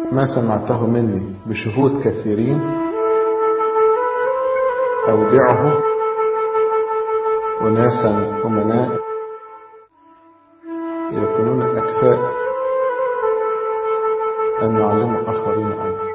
ما سمعته مني بشهود كثيرين أودعه أناسا أمناء يكونون أكفاء أن يعلموا آخرين أيضا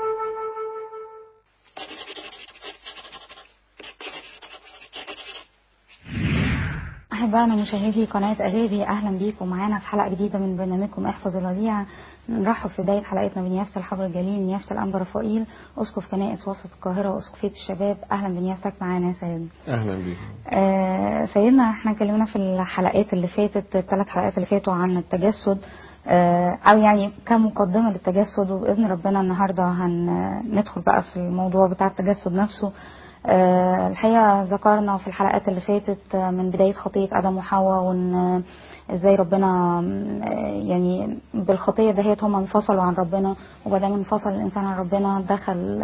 أحبائنا مشاهدي قناة أجابي أهلا بيكم معانا في حلقة جديدة من برنامجكم احفظ الوديعة نرحب في بداية حلقتنا بنيافة الحبر الجليل نيافة الأنبا رفائيل أسقف كنائس وسط القاهرة وأسقفية الشباب أهلا بنيافتك معانا يا سيدنا أهلا بكم آه سيدنا احنا اتكلمنا في الحلقات اللي فاتت الثلاث حلقات اللي فاتوا عن التجسد آه او يعني كمقدمه للتجسد وباذن ربنا النهارده هندخل بقى في الموضوع بتاع التجسد نفسه آه الحقيقه ذكرنا في الحلقات اللي فاتت من بدايه خطيه ادم وحواء وان ازاي ربنا يعني بالخطيه دهيت هم انفصلوا عن ربنا وبعدين انفصل الانسان عن ربنا دخل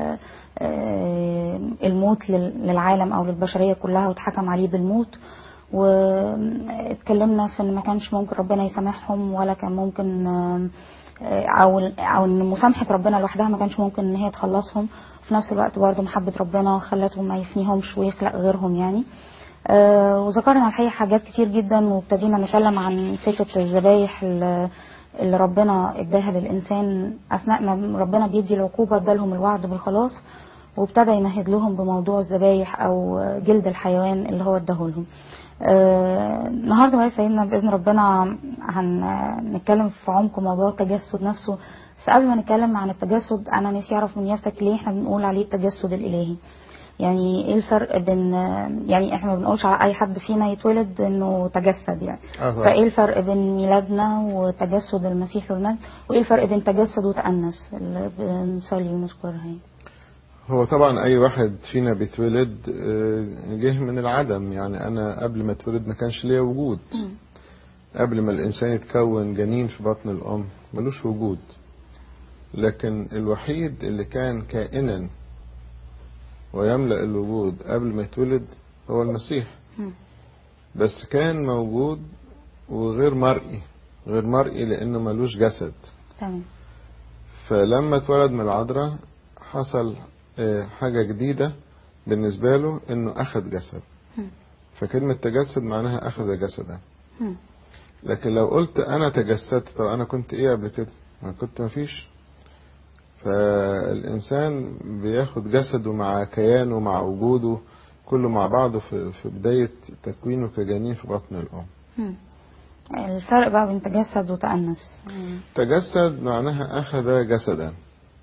الموت للعالم او للبشريه كلها واتحكم عليه بالموت واتكلمنا في ان ما كانش ممكن ربنا يسامحهم ولا كان ممكن او او ان مسامحه ربنا لوحدها ما كانش ممكن ان هي تخلصهم في نفس الوقت برضه محبه ربنا خلتهم ما يفنيهمش ويخلق غيرهم يعني آه وذكرنا الحقيقه حاجات كتير جدا وابتدينا نتكلم عن فكره الذبايح اللي ربنا اداها للانسان اثناء ما ربنا بيدي العقوبه ادالهم الوعد بالخلاص وابتدى يمهد لهم بموضوع الذبايح او جلد الحيوان اللي هو اداه لهم آه النهارده بقى سيدنا باذن ربنا هنتكلم في عمق موضوع التجسد نفسه بس قبل ما نتكلم عن التجسد انا نفسي اعرف من يافتك ليه احنا بنقول عليه التجسد الالهي يعني ايه الفرق بين يعني احنا ما بنقولش على اي حد فينا يتولد انه تجسد يعني أه. فايه الفرق بين ميلادنا وتجسد المسيح للمجد وايه الفرق بين تجسد وتأنس اللي بنصلي ونذكرها يعني هو طبعا اي واحد فينا بيتولد جه من العدم يعني انا قبل ما اتولد ما كانش ليا وجود م. قبل ما الانسان يتكون جنين في بطن الام ملوش وجود لكن الوحيد اللي كان كائنا ويملأ الوجود قبل ما يتولد هو المسيح م. بس كان موجود وغير مرئي غير مرئي لانه ملوش جسد تمام فلما اتولد من العذراء حصل حاجة جديدة بالنسبة له انه اخذ جسد م. فكلمة تجسد معناها اخذ جسدا م. لكن لو قلت انا تجسدت طب انا كنت ايه قبل كده ما كنت مفيش فالانسان بياخد جسده مع كيانه مع وجوده كله مع بعضه في في بداية تكوينه كجنين في بطن الام م. الفرق بقى بين تجسد وتأنس م. تجسد معناها اخذ جسدا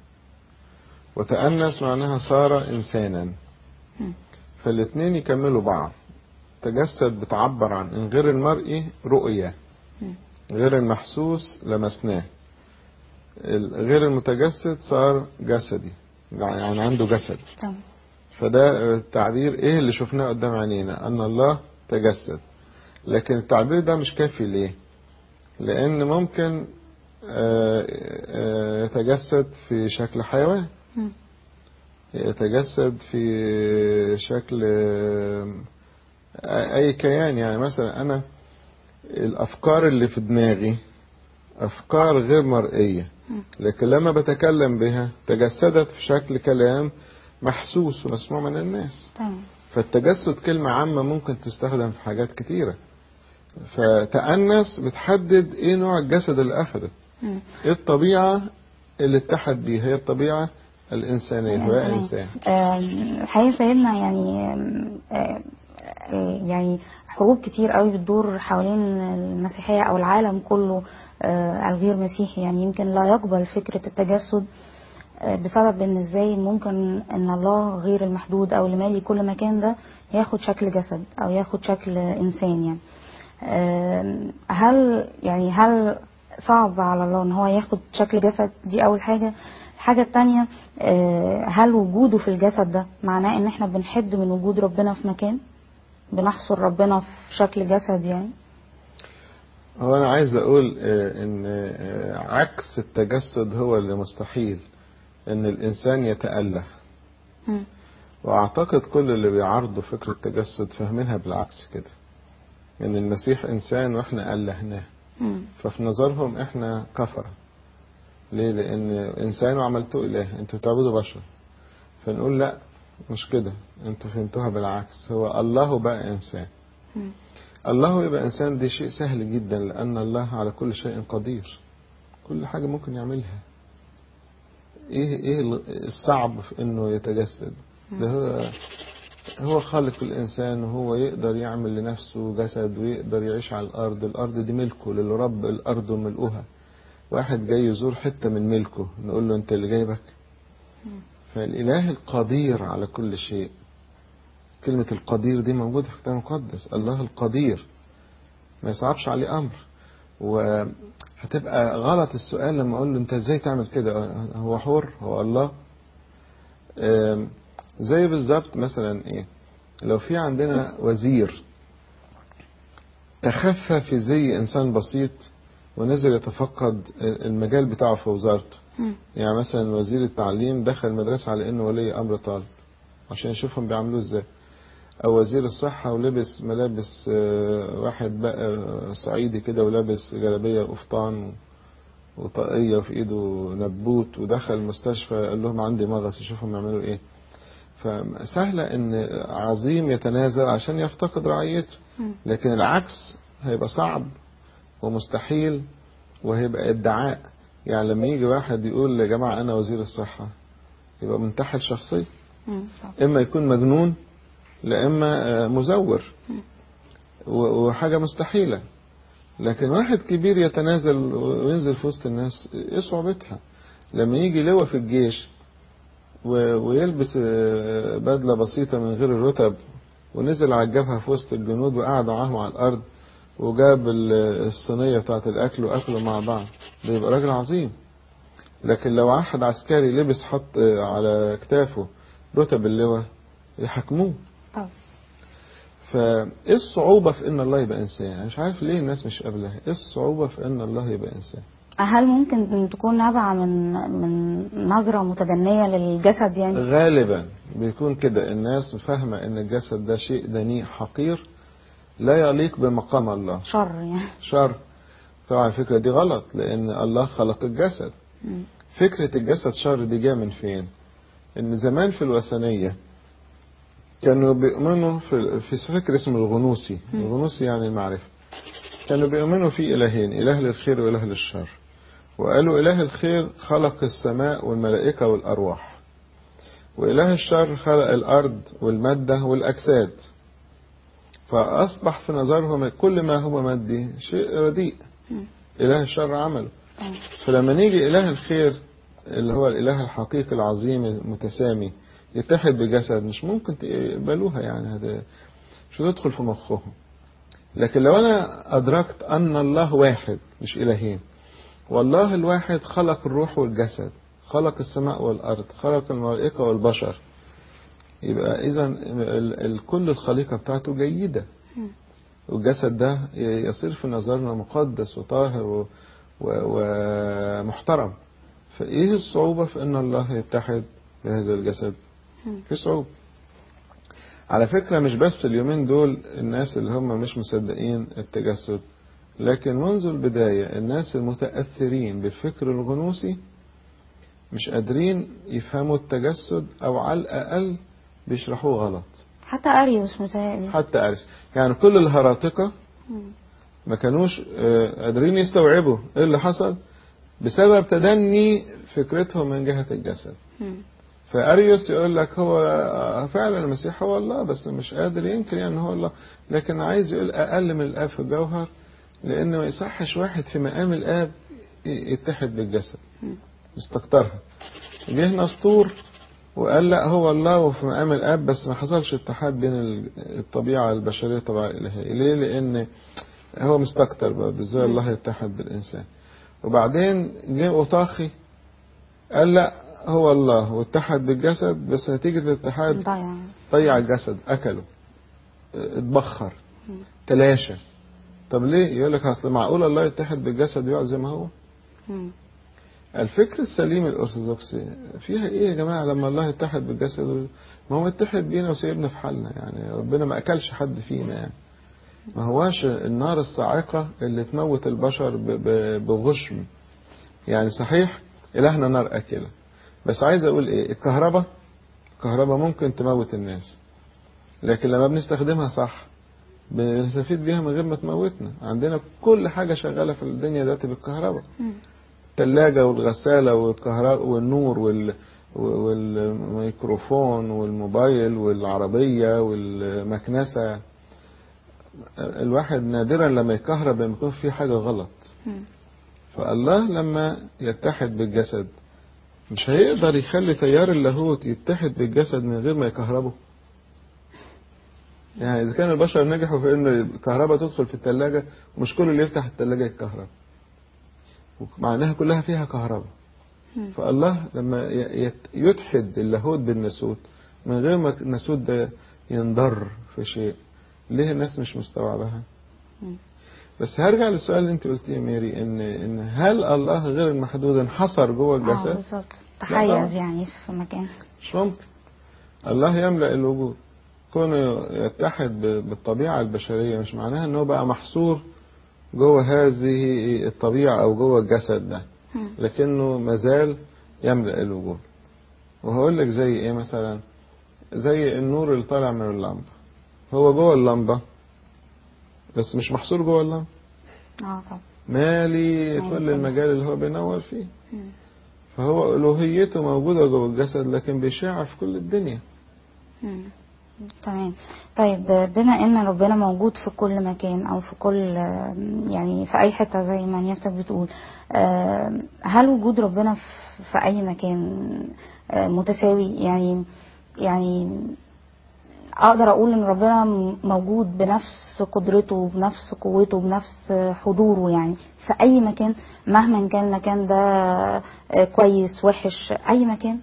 وتأنس معناها صار إنسانا م. فالاثنين يكملوا بعض تجسد بتعبر عن إن غير المرئي رؤية م. غير المحسوس لمسناه غير المتجسد صار جسدي يعني عنده جسد تمام فده التعبير ايه اللي شفناه قدام عينينا ان الله تجسد لكن التعبير ده مش كافي ليه لان ممكن آه، آه، يتجسد في شكل حيوان م. يتجسد في شكل آه، اي كيان يعني مثلا انا الافكار اللي في دماغي افكار غير مرئيه م. لكن لما بتكلم بها تجسدت في شكل كلام محسوس ومسموع من الناس تمام فالتجسد كلمة عامة ممكن تستخدم في حاجات كتيرة فتأنس بتحدد ايه نوع الجسد اللي اخده م. ايه الطبيعة اللي اتحد بيها هي الطبيعة الإنسانية هو تمام. إنسان آم، الحقيقة سيدنا يعني آم، آم، يعني حروب كتير قوي بتدور حوالين المسيحية أو العالم كله آه، الغير مسيحي يعني يمكن لا يقبل فكرة التجسد آه، بسبب ان ازاي ممكن ان الله غير المحدود او اللي مالي كل مكان ده ياخد شكل جسد او ياخد شكل انسان يعني آم، هل يعني هل صعب على الله ان هو ياخد شكل جسد دي اول حاجة الحاجة التانية آه، هل وجوده في الجسد ده معناه ان احنا بنحد من وجود ربنا في مكان بنحصر ربنا في شكل جسد يعني هو أنا عايز أقول آه، إن آه، عكس التجسد هو اللي مستحيل إن الإنسان يتأله مم. وأعتقد كل اللي بيعارضوا فكرة التجسد فاهمينها بالعكس كده إن المسيح إنسان وإحنا ألهناه مم. ففي نظرهم إحنا كفرة ليه لان انسان وعملته اله انتوا بتعبدوا بشر فنقول لا مش كده انتوا فهمتوها بالعكس هو الله بقى انسان مم. الله يبقى انسان دي شيء سهل جدا لان الله على كل شيء قدير كل حاجه ممكن يعملها ايه ايه الصعب في انه يتجسد ده هو هو خالق الانسان وهو يقدر يعمل لنفسه جسد ويقدر يعيش على الارض الارض دي ملكه للرب الارض وملؤها واحد جاي يزور حته من ملكه نقول له انت اللي جايبك فالاله القدير على كل شيء كلمة القدير دي موجودة في الكتاب المقدس الله القدير ما يصعبش عليه أمر وهتبقى غلط السؤال لما أقول له أنت إزاي تعمل كده هو حر هو الله آم، زي بالظبط مثلا إيه لو في عندنا وزير تخفى في زي إنسان بسيط ونزل يتفقد المجال بتاعه في وزارته مم. يعني مثلا وزير التعليم دخل المدرسة على انه ولي امر طالب عشان يشوفهم بيعملوه ازاي او وزير الصحة ولبس ملابس آه، واحد بقى صعيدي كده ولابس جلابية وقفطان وطاقية وفي ايده نبوت ودخل المستشفى قال لهم عندي مغص يشوفهم يعملوا ايه فسهلة ان عظيم يتنازل عشان يفتقد رعيته مم. لكن العكس هيبقى صعب ومستحيل وهيبقى ادعاء يعني لما يجي واحد يقول يا جماعة أنا وزير الصحة يبقى منتحل شخصية مم. طبعا. إما يكون مجنون لا إما آه، مزور و- وحاجة مستحيلة لكن واحد كبير يتنازل وينزل في وسط الناس ايه صعوبتها لما يجي لواء في الجيش و- ويلبس آه، بدلة بسيطة من غير الرتب ونزل على الجبهة في وسط الجنود وقعد معاهم على الأرض وجاب ال- الصينية بتاعة الأكل وأكلوا مع بعض ده يبقى راجل عظيم لكن لو واحد عسكري لبس حط آه، على كتافه رتب اللواء يحاكموه طبعا. فايه الصعوبة في ان الله يبقى انسان انا مش عارف ليه الناس مش قابلها ايه الصعوبة في ان الله يبقى انسان هل ممكن تكون نابعة من من نظرة متدنية للجسد يعني؟ غالبا بيكون كده الناس فاهمة ان الجسد ده شيء دنيء حقير لا يليق بمقام الله شر يعني شر طبعا الفكرة دي غلط لان الله خلق الجسد مم. فكرة الجسد شر دي جاية من فين ان زمان في الوثنية كانوا بيؤمنوا في, في فكر اسمه الغنوسي الغنوسي يعني المعرفة كانوا بيؤمنوا في إلهين إله للخير وإله للشر وقالوا إله الخير خلق السماء والملائكة والأرواح وإله الشر خلق الأرض والمادة والأجساد فأصبح في نظرهم كل ما هو مادي شيء رديء مم. إله الشر عمله طبعا. فلما نيجي إله الخير اللي هو الإله الحقيقي العظيم المتسامي يتحد بجسد مش ممكن تقبلوها يعني هذا مش هتدخل في مخهم لكن لو أنا أدركت أن الله واحد مش إلهين والله الواحد خلق الروح والجسد خلق السماء والأرض خلق الملائكة والبشر يبقى إذا كل الخليقة بتاعته جيدة مم. والجسد ده يصير في نظرنا مقدس وطاهر و- و- ومحترم فايه الصعوبة في ان الله يتحد بهذا الجسد مم. في صعوبة على فكرة مش بس اليومين دول الناس اللي هم مش مصدقين التجسد لكن منذ البداية الناس المتأثرين بالفكر الغنوصي مش قادرين يفهموا التجسد او على الاقل بيشرحوه غلط حتى أريوس متهيألي حتى أرس يعني كل الهراطقة مم. ما كانوش آه، قادرين يستوعبوا ايه اللي حصل بسبب تدني فكرتهم من جهة الجسد مم. فأريوس يقول لك هو آه، فعلا المسيح هو الله بس مش قادر ينكر يعني هو الله لكن عايز يقول أقل من الآب في الجوهر لأن ما يصحش واحد في مقام الآب ي- يتحد بالجسد مم. استكترها جه نسطور وقال لا هو الله وفي مقام الاب بس ما حصلش اتحاد بين ال- الطبيعه البشريه والطبيعه الالهيه ليه لان هو مستكتر برضه ازاي الله يتحد بالانسان وبعدين جه اوطاخي قال لا هو الله واتحد بالجسد بس نتيجه الاتحاد ضايع ضيع الجسد اكله اه، اتبخر مم. تلاشى طب ليه يقول لك اصل معقول الله يتحد بالجسد ويقعد زي ما هو مم. الفكر السليم الأرثوذكسي فيها إيه يا جماعة لما الله يتحد بالجسد ما هو اتحد بينا وسيبنا في حالنا يعني ربنا ما أكلش حد فينا يعني ما هواش النار الصاعقة اللي تموت البشر ب- ب- بغشم يعني صحيح إلهنا نار أكلة بس عايز أقول إيه الكهرباء الكهرباء ممكن تموت الناس لكن لما بنستخدمها صح بنستفيد بيها من غير ما تموتنا عندنا كل حاجة شغالة في الدنيا دلوقتي بالكهرباء مم. الثلاجة والغسالة والكهرباء والنور وال والميكروفون والموبايل والعربية والمكنسة الواحد نادرا لما يكهرب لما يكون في حاجة غلط مم. فالله لما يتحد بالجسد مش هيقدر يخلي تيار اللاهوت يتحد بالجسد من غير ما يكهربه يعني إذا كان البشر نجحوا في إن الكهرباء تدخل في الثلاجة مش كل اللي يفتح الثلاجة يتكهرب مع إنها كلها فيها كهرباء مم. فالله لما ي- يت- يتحد اللاهوت بالناسوت من غير ما الناسوت ده ينضر في شيء ليه الناس مش مستوعبها مم. بس هرجع للسؤال اللي انت قلتيه يا ميري ان ان هل الله غير المحدود انحصر جوه اه الجسد بالظبط طبعا. تحيز يعني في مكان مش ممكن الله يملأ الوجود كونه يتحد ب- بالطبيعة البشرية مش معناها ان هو بقى محصور جوه هذه الطبيعة او جوه الجسد ده مم. لكنه مازال يملأ الوجود وهقول لك زي ايه مثلا زي النور اللي طالع من اللمبة هو جوه اللمبة بس مش محصور جوه اللمبة اه طبعا مالي مالي كل كله. المجال اللي هو بينور فيه مم. فهو ألوهيته موجودة جوه الجسد لكن بيشع في كل الدنيا مم. تمام طيب بما ان ربنا موجود في كل مكان او في كل يعني في اي حته زي ما نيافتك بتقول آه، هل وجود ربنا في- في اي مكان آه، متساوي يعني يعني اقدر اقول ان ربنا موجود بنفس قدرته بنفس قوته بنفس حضوره يعني في اي مكان مهما كان المكان ده آه، كويس وحش اي مكان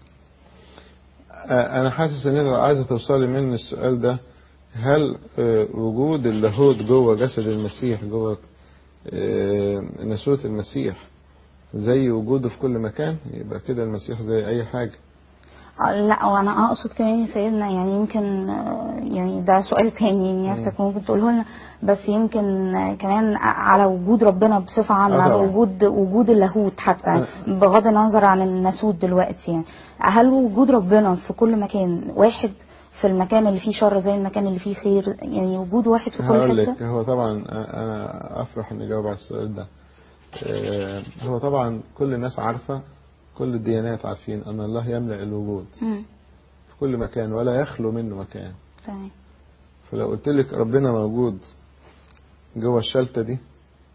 آه، أنا حاسس إن أنت عايزة توصلي من السؤال ده هل آه، وجود اللاهوت جوه جسد المسيح جوه آه، ناسوت المسيح زي وجوده في كل مكان يبقى كده المسيح زي أي حاجة لا وانا اقصد كمان يا سيدنا يعني يمكن آه، يعني ده سؤال تاني نفسك ممكن تقوله لنا بس يمكن آه، كمان على وجود ربنا بصفه عامه آه على طبعا. وجود وجود اللاهوت حتى بغض النظر عن الناسوت دلوقتي يعني هل وجود ربنا في كل مكان واحد في المكان اللي فيه شر زي المكان اللي فيه خير يعني وجود واحد في كل هقول حته لك هو طبعا أنا أفرح إني أجاوب على السؤال ده آه، هو طبعا كل الناس عارفة كل الديانات عارفين أن الله يملأ الوجود مم. في كل مكان ولا يخلو منه مكان تمام فلو قلت لك ربنا موجود جوه الشلتة دي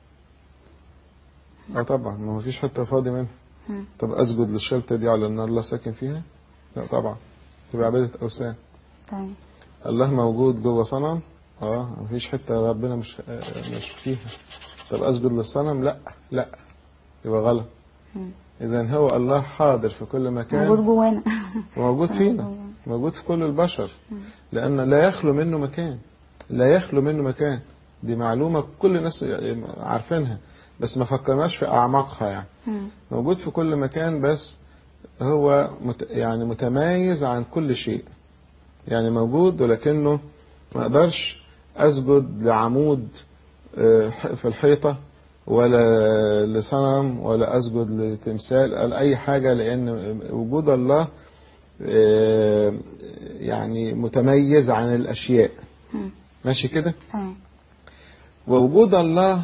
اه طبعا ما هو فيش حتة فاضي منها مم. طب اسجد للشلتة دي على ان الله ساكن فيها لا طبعا تبقى عبادة اوثان تمام الله موجود جوه صنم اه مفيش حتة ربنا مش آه، مش فيها طب اسجد للصنم لا لا يبقى غلط مم. اذا هو الله حاضر في كل موجود مكان جوانا وموجود فينا موجود في كل البشر لأن لا يخلو منه مكان لا يخلو منه مكان دي معلومة كل الناس عارفينها بس ما فكرناش في أعماقها يعني مم. موجود في كل مكان بس هو مت يعني متميز عن كل شيء يعني موجود ولكنه ما اقدرش اسجد لعمود آه، في الحيطة ولا لصنم ولا اسجد لتمثال ولا اي حاجة لان وجود الله آه، يعني متميز عن الاشياء مم. ماشي كده تمام ووجود الله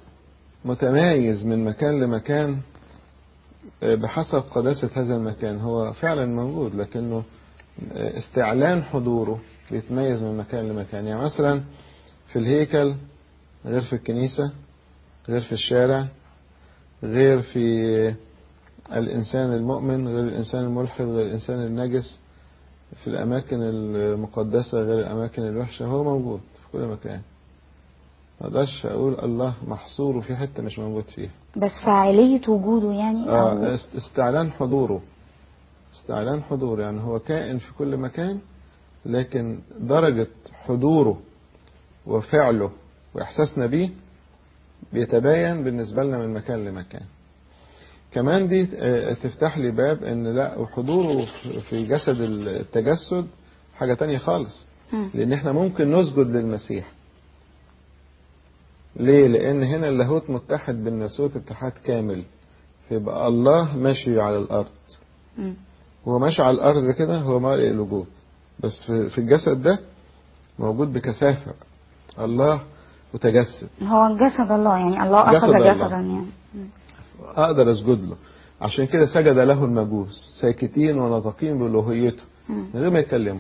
متميز من مكان لمكان آه، بحسب قداسة هذا المكان هو فعلا موجود لكنه آه، استعلان حضوره بيتميز من مكان لمكان يعني مثلا في الهيكل غير في الكنيسة غير في الشارع غير في الإنسان المؤمن غير الإنسان الملحد غير الإنسان النجس في الأماكن المقدسة غير الأماكن الوحشة هو موجود في كل مكان ما اقدرش اقول الله محصور في حته مش موجود فيها بس فاعلية وجوده يعني أو آه است- استعلان حضوره استعلان حضور يعني هو كائن في كل مكان لكن درجة حضوره وفعله وإحساسنا بيه بيتباين بالنسبة لنا من مكان لمكان كمان دي آه، تفتح لي باب ان لا وحضوره في جسد التجسد حاجة تانية خالص مم. لان احنا ممكن نسجد للمسيح ليه لان هنا اللاهوت متحد بالناسوت اتحاد كامل فيبقى الله ماشي على الأرض مم. هو ماشي على الأرض كده هو مالئ الوجود بس في في الجسد ده موجود بكثافة الله متجسد هو جسد الله يعني الله أخذ جسد الله. جسدا يعني مم. أقدر أسجد له عشان كده سجد له المجوس ساكتين وناطقين بألوهيته مم. من غير ما يتكلموا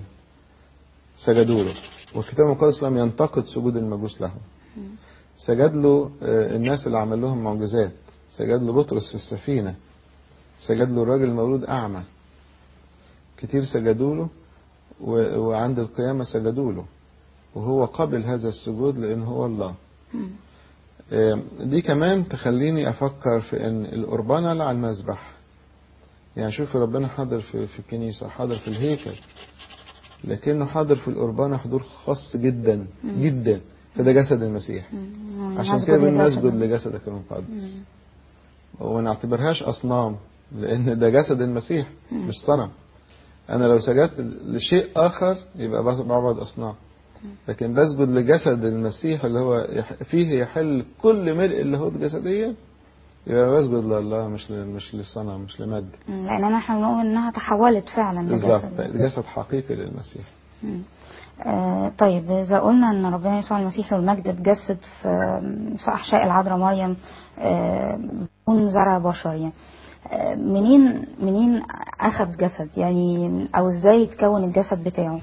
سجدوا له والكتاب المقدس لم ينتقد سجود المجوس له سجد له آه، الناس اللي عمل لهم معجزات سجد له بطرس في السفينة سجد له الراجل المولود أعمى كتير سجدوا له و- وعند القيامة سجدوا له وهو قبل هذا السجود لأن هو الله مم. آه، دي كمان تخليني أفكر في أن القربانة على المذبح يعني شوف ربنا حاضر في, في الكنيسة حاضر في الهيكل لكنه حاضر في القربانة حضور خاص جدا جدا فده جسد المسيح مم. عشان نسجد كده لجسده. بنسجد لجسدك المقدس مم. وما نعتبرهاش أصنام لأن ده جسد المسيح مش صنم أنا لو سجدت لشيء آخر يبقى بس- بعبد أصنام لكن بسجد لجسد المسيح اللي هو يح- فيه يحل كل ملء اللاهوت جسديا يبقى بسجد لله مش ل- مش للصنم مش لمادة مم. لأننا احنا بنؤمن إنها تحولت فعلا بالظبط لجسد جسد حقيقي للمسيح مم. آه، طيب إذا قلنا أن ربنا يسوع المسيح له المجد اتجسد في في أحشاء العذراء مريم آه، بدون زرع بشر يعني آه، منين منين أخذ جسد يعني أو إزاي يتكون الجسد بتاعه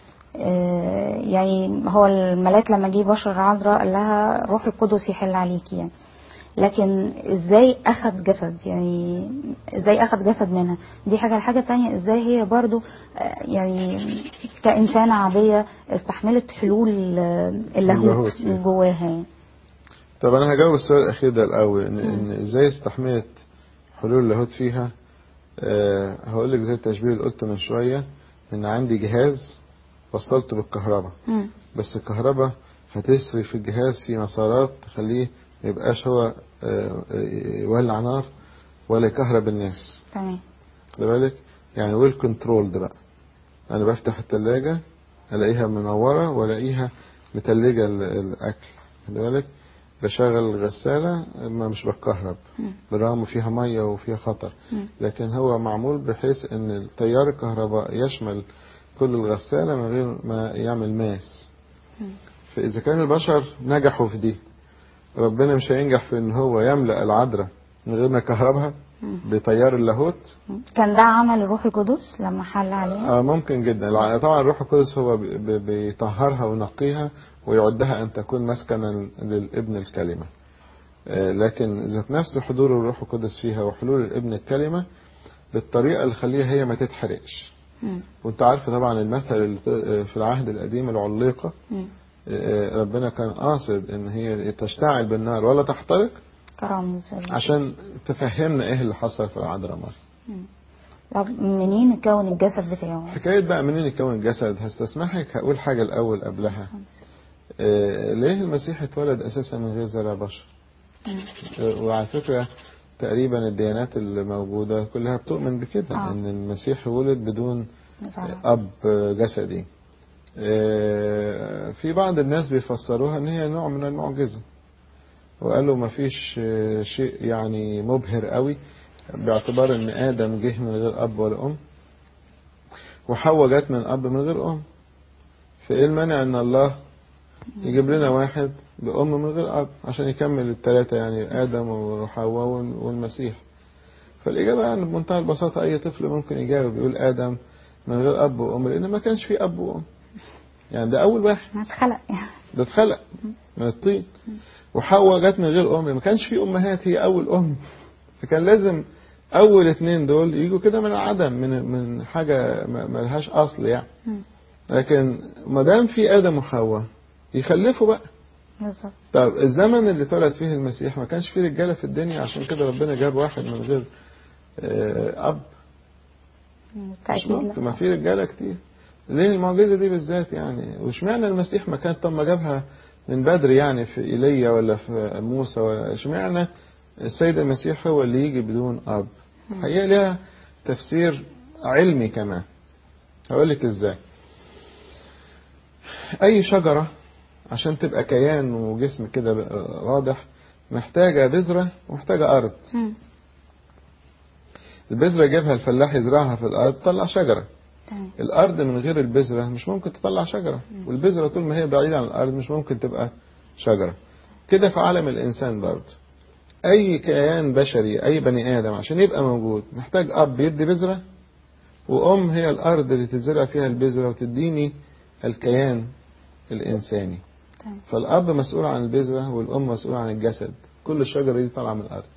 آه، يعني هو الملاك لما جه بشر العذراء قال لها روح القدس يحل عليكي يعني لكن ازاي اخذ جسد يعني ازاي اخذ جسد منها دي حاجه الحاجه التانية ازاي هي برضو آه، يعني كانسانه عاديه استحملت حلول آه، اللاهوت اللاهوت فيها. جواها يعني. طب أنا هجاوب السؤال الأخير ده الأول إن, إن إزاي استحملت حلول اللاهوت فيها أه هقول لك زي التشبيه اللي قلته من شوية إن عندي جهاز وصلته بالكهرباء مم. بس الكهرباء هتسري في الجهاز في مسارات تخليه ما يبقاش هو آه، آه، يولع نار ولا يكهرب الناس تمام خد بالك يعني ويل كنترول ده بقى انا بفتح التلاجة الاقيها منورة والاقيها متلجة ال- الاكل خد بالك بشغل الغسالة ما مش بتكهرب مم. بالرغم فيها مية وفيها خطر مم. لكن هو معمول بحيث ان التيار الكهرباء يشمل كل الغسالة من غير ما يعمل ماس مم. فإذا كان البشر نجحوا في دي ربنا مش هينجح في ان هو يملأ العذراء من غير ما يكهربها مم. بتيار اللاهوت كان ده عمل الروح القدس لما حل عليها آه ممكن جدا الع- طبعا الروح القدس هو بي- بي- بيطهرها وينقيها ويعدها ان تكون مسكنا للابن الكلمة آه، لكن ذات نفس حضور الروح القدس فيها وحلول الابن الكلمة بالطريقة اللي تخليها هي ما تتحرقش مم. وانت عارف طبعا المثل اللي ت- آه، في العهد القديم العليقة مم. آه، ربنا كان قاصد ان هي تشتعل بالنار ولا تحترق كرامز عشان تفهمنا ايه اللي حصل في العذراء مريم مم. طب منين يكون الجسد بتاعه حكاية بقى منين يكون الجسد هستسمحك هقول حاجة الأول قبلها آه ليه المسيح اتولد أساسا من غير زرع بشر مم. آه وعلى فكرة تقريبا الديانات اللي موجودة كلها بتؤمن بكده آه. إن المسيح ولد بدون زرع. أب جسدي آه في بعض الناس بيفسروها إن هي نوع من المعجزة وقالوا ما فيش آه، شيء يعني مبهر قوي باعتبار ان ادم جه من غير اب ولا ام وحواء جت من اب من غير ام فايه المانع ان الله يجيب لنا واحد بام من غير اب عشان يكمل الثلاثه يعني ادم وحواء والمسيح فالاجابه يعني بمنتهى البساطه اي طفل ممكن يجاوب يقول ادم من غير اب وام لان ما كانش في اب وام يعني ده اول واحد ما اتخلق يعني ده اتخلق من الطين وحواء جت من غير ام ما كانش في امهات هي اول ام فكان لازم اول اتنين دول يجوا كده من العدم من من حاجه ما ما لهاش اصل يعني مم. لكن ما دام في ادم وحواء يخلفوا بقى بالظبط طب الزمن اللي اتولد فيه المسيح ما كانش فيه رجاله في الدنيا عشان كده ربنا جاب واحد من غير آه، اب مم. مش تأكيد ممكن ما لا. في رجاله كتير ليه المعجزه دي بالذات يعني واشمعنى المسيح ما كان طب ما جابها من بدري يعني في ايليا ولا في موسى ولا اشمعنى السيد المسيح هو اللي يجي بدون اب هي لها تفسير علمي كمان هقول لك ازاي اي شجره عشان تبقى كيان وجسم كده بقى واضح محتاجه بذره ومحتاجه ارض مم. البذرة يجيبها الفلاح يزرعها في الأرض تطلع شجرة تمام الأرض من غير البذرة مش ممكن تطلع شجرة والبذرة طول ما هي بعيدة عن الأرض مش ممكن تبقى شجرة كده في عالم الإنسان برضه أي كيان بشري أي بني آدم عشان يبقى موجود محتاج أب يدي بذرة وأم هي الأرض اللي تزرع فيها البذرة وتديني الكيان الإنساني تمام فالأب مسؤول عن البذرة والأم مسؤولة عن الجسد كل الشجرة دي طالعة من الأرض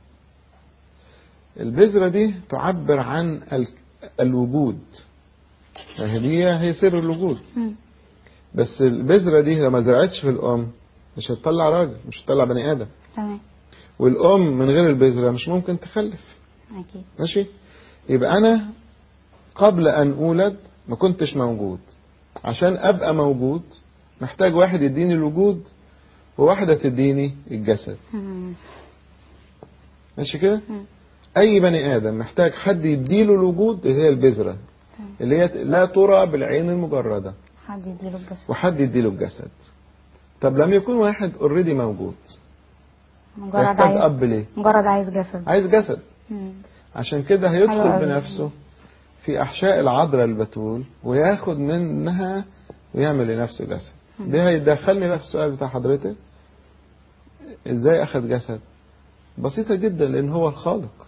البذرة دي تعبر عن ال- الوجود ما هي دي هي سر الوجود مم. بس البذرة دي لو ما زرعتش في الأم مش هتطلع راجل مش هتطلع بني آدم تمام والأم من غير البذرة مش ممكن تخلف اكيد ماشي يبقى أنا قبل أن أولد ما كنتش موجود عشان أبقى موجود محتاج واحد يديني الوجود وواحدة تديني الجسد مم. ماشي كده مم. أي بني آدم محتاج حد يديله الوجود اللي هي البذرة اللي هي لا ترى بالعين المجردة حد يديله الجسد وحد يديله الجسد طب لما يكون واحد اوريدي موجود مجرد يحتاج عايز أب ليه مجرد عايز جسد عايز جسد مم. عشان كده حلو هيدخل أوي. بنفسه في أحشاء العذراء البتول وياخد منها ويعمل لنفسه جسد ده هيدخلني بقى في السؤال بتاع حضرتك ازاي أخد جسد بسيطة جدا لأن هو الخالق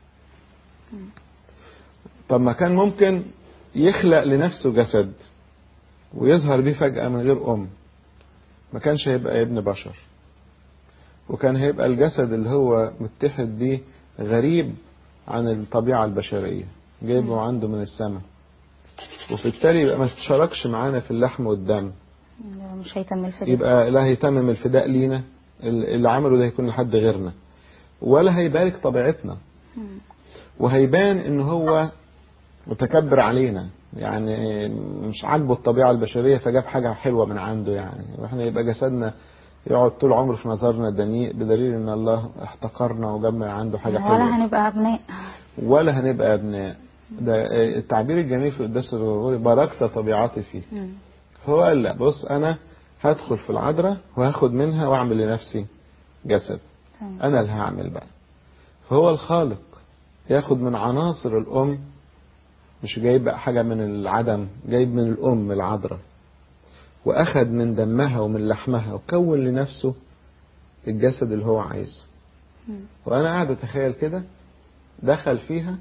طب ما كان ممكن يخلق لنفسه جسد ويظهر بيه فجأة من غير أم ما كانش هيبقى ابن بشر وكان هيبقى الجسد اللي هو متحد بيه غريب عن الطبيعة البشرية جايبه عنده من السماء وبالتالي يبقى ما تشاركش معانا في اللحم والدم مش هيتم الفداء يبقى لا هيتمم الفداء لينا اللي عمله ده هيكون لحد غيرنا ولا هيبارك طبيعتنا مم. وهيبان ان هو متكبر علينا يعني مش عاجبه الطبيعة البشرية فجاب حاجة حلوة من عنده يعني واحنا يبقى جسدنا يقعد طول عمره في نظرنا دنيء بدليل ان الله احتقرنا وجاب من عنده حاجة ولا حلوة هنبقى ابناء ولا هنبقى ابناء ده التعبير الجميل في القداس الغرغوري باركت طبيعتي فيه مم. هو قال لا بص انا هدخل في العذراء وهاخد منها واعمل لنفسي جسد تمام. انا اللي هعمل بقى فهو الخالق ياخد من عناصر الام مش جايب بقى حاجة من العدم جايب من الام العذراء واخد من دمها ومن لحمها وكون لنفسه الجسد اللي هو عايزه مم. وانا قاعد اتخيل كده دخل فيها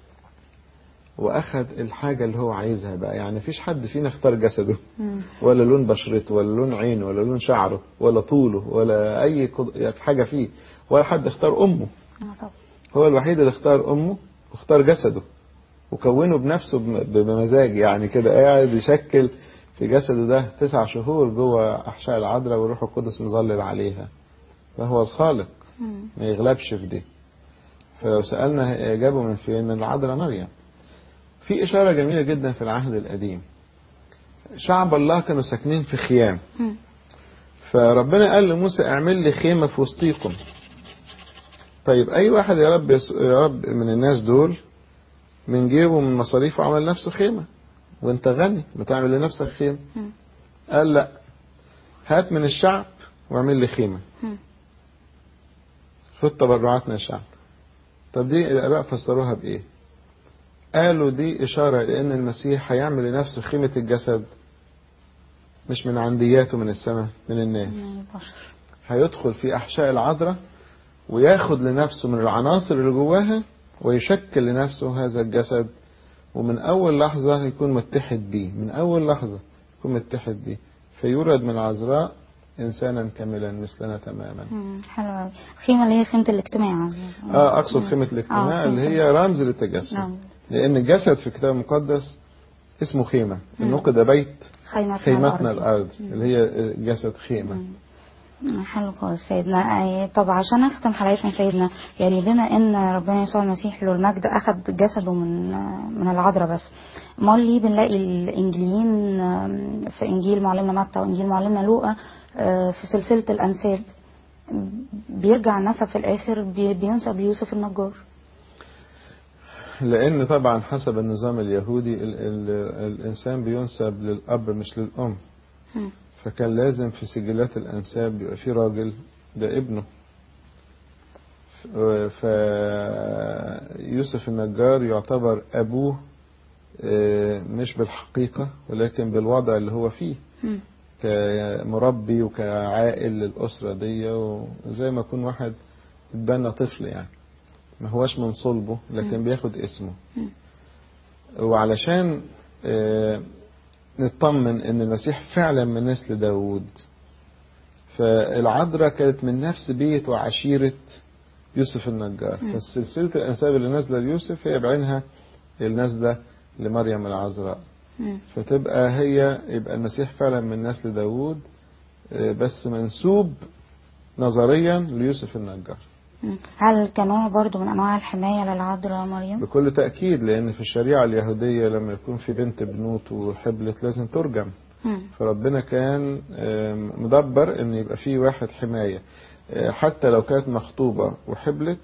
واخد الحاجة اللي هو عايزها بقى يعني مفيش حد فينا اختار جسده مم. ولا لون بشرته ولا لون عينه ولا لون شعره ولا طوله ولا اي قض- حاجة فيه ولا حد اختار امه اه طبعا هو الوحيد اللي اختار امه واختار جسده وكونه بنفسه بم- بمزاج يعني كده قاعد يشكل في جسده ده تسع شهور جوه احشاء العذراء والروح القدس مظلل عليها فهو الخالق مم. ما يغلبش في دي فلو سألنا جابوا من فين من العذراء مريم في إشارة جميلة جدا في العهد القديم شعب الله كانوا ساكنين في خيام مم. فربنا قال لموسى اعمل لي خيمة في وسطيكم طيب أي واحد يا رب يس- يا رب من الناس دول من جيبه من مصاريفه عمل نفسه خيمة وانت غني ما تعمل لنفسك خيمة مم. قال لا هات من الشعب واعمل لي خيمة مم. خد تبرعات من الشعب طب دي الآباء فسروها بإيه قالوا دي إشارة لأن المسيح هيعمل لنفسه خيمة الجسد مش من عندياته من السماء من الناس من البشر هيدخل في أحشاء العذراء وياخد لنفسه من العناصر اللي جواها ويشكل لنفسه هذا الجسد ومن أول لحظة يكون متحد بيه من أول لحظة يكون متحد بيه فيولد من العذراء إنسانا كاملا مثلنا تماما مم. حلو قوي الخيمة اللي هي خيمة الاجتماع اه اقصد خيمة الاجتماع آه، اللي خيمة هي رمز للتجسد نعم لان الجسد في الكتاب المقدس اسمه خيمة مم. النقد بيت خيمتنا خيمتنا الأرض. الارض اللي هي جسد خيمة مم. حلو خالص سيدنا آه، طب عشان اختم حلقتنا سيدنا يعني بما ان ربنا يسوع المسيح له المجد اخذ جسده من آه، من العذراء بس امال ليه بنلاقي الانجيليين آم، في انجيل معلمنا متى وانجيل معلمنا لوقا آه، في سلسله الانساب بيرجع النسب في الاخر بي- بينسب ليوسف النجار لان طبعا حسب النظام اليهودي ال ال الانسان بينسب للاب مش للام مم. فكان لازم في سجلات الانساب يبقى في راجل ده ابنه فيوسف النجار يعتبر أبوه آه، مش بالحقيقة ولكن بالوضع اللي هو فيه مم. كمربي وكعائل للأسرة دي وزي ما يكون واحد اتبنى طفل يعني ما هوش من صلبه لكن مم. بياخد اسمه مم. وعلشان آه، نطمن ان المسيح فعلا من نسل داوود فالعذراء كانت من نفس بيت وعشيرة يوسف النجار مم. فسلسلة الأنساب اللي نازلة ليوسف هي بعينها النازلة لمريم العذراء مم. فتبقى هي يبقى المسيح فعلا من نسل داوود آه، بس منسوب نظريا ليوسف النجار مم. هل كنوع برضو من انواع الحمايه للعذراء مريم؟ بكل تأكيد لأن في الشريعة اليهودية لما يكون في بنت بنوت وحبلت لازم ترجم مم. فربنا كان آم، مدبر ان يبقى في واحد حماية آه، حتى لو كانت مخطوبة وحبلت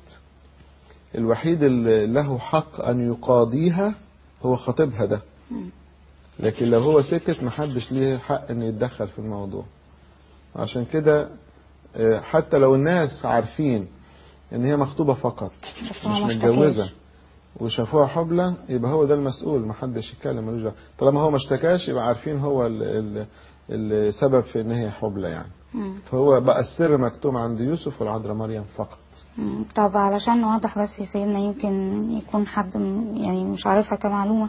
الوحيد اللي له حق ان يقاضيها هو خطيبها ده مم. لكن لو هو سكت محدش ليه حق ان يتدخل في الموضوع عشان كده آه، حتى لو الناس عارفين ان هي مخطوبة فقط بس هو مش ما متجوزة اشتكاش. وشافوها حبلى يبقى هو ده المسؤول محدش يتكلم ملوش دعوة طالما هو ما اشتكاش يبقى عارفين هو ال- ال- السبب في ان هي حبلى يعني مم. فهو بقى السر مكتوم عند يوسف والعذراء مريم فقط مم. طب علشان نوضح بس يا سيدنا يمكن يكون حد م- يعني مش عارفها كمعلومة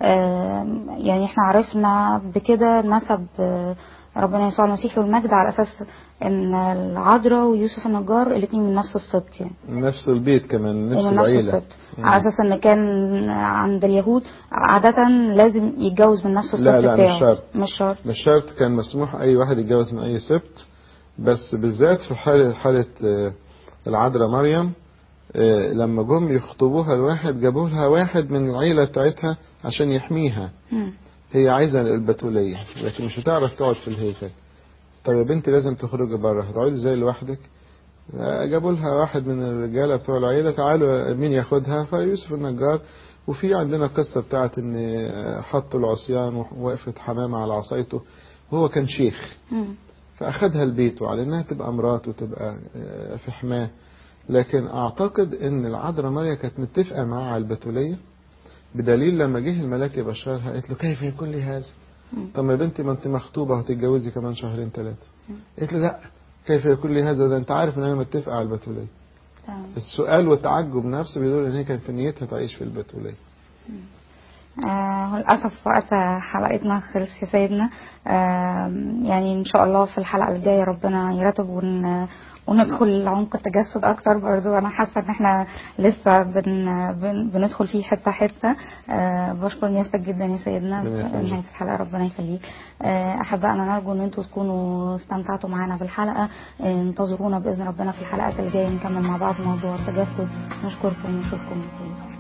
آم، يعني احنا عرفنا بكده نسب آه، ربنا يسوع المسيح له المجد على اساس ان العذراء ويوسف النجار الاثنين من نفس السبط يعني نفس البيت كمان نفس ومن نفس العيلة السبط مم. على اساس ان كان عند اليهود عادة لازم يتجوز من نفس السبط لا، لا، مش بتاعه شرط. مش شرط مش شرط كان مسموح اي واحد يتجوز من اي سبت بس بالذات في حالة حالة آه، العذراء مريم آه، لما جم يخطبوها الواحد جابوا لها واحد من العيلة بتاعتها عشان يحميها مم. هي عايزة البتولية لكن مش هتعرف تقعد في الهيكل طب يا بنتي لازم تخرجي بره هتقعدي ازاي لوحدك آه، جابوا لها واحد من الرجالة بتوع العيلة تعالوا مين ياخدها فيوسف النجار وفي عندنا قصة بتاعت ان آه، حطوا العصيان ووقفت حمامة على عصايته وهو كان شيخ مم. فأخدها البيت وعلى إنها تبقى مراته وتبقى آه، في حماه لكن أعتقد إن العذراء مريم كانت متفقة معاه على البتولية بدليل لما جه الملاك يبشرها قالت له كيف يكون لي هذا؟ مم. طب يا بنتي ما أنت مخطوبة وهتتجوزي كمان شهرين ثلاثة قالت له لا كيف يكون لي هذا ده أنت عارف إن أنا متفقة على البتولية تمام السؤال والتعجب نفسه بيدل إن هي كان في نيتها تعيش في البتولية آه للأسف وقت حلقتنا خلص يا سيدنا آه يعني إن شاء الله في الحلقة الجاية ربنا يرتب ون وندخل عمق التجسد أكتر برضو أنا حاسة إن إحنا لسه بن بن بندخل فيه حتة حتة آه بشكر نيافتك جدا يا سيدنا ربنا في يخليك. نهاية الحلقة ربنا يخليك آه أحبائنا نرجو إن أنتوا تكونوا استمتعتوا معانا بالحلقة آه انتظرونا بإذن ربنا في الحلقات الجاية نكمل مع بعض موضوع التجسد نشكركم ونشوفكم بخير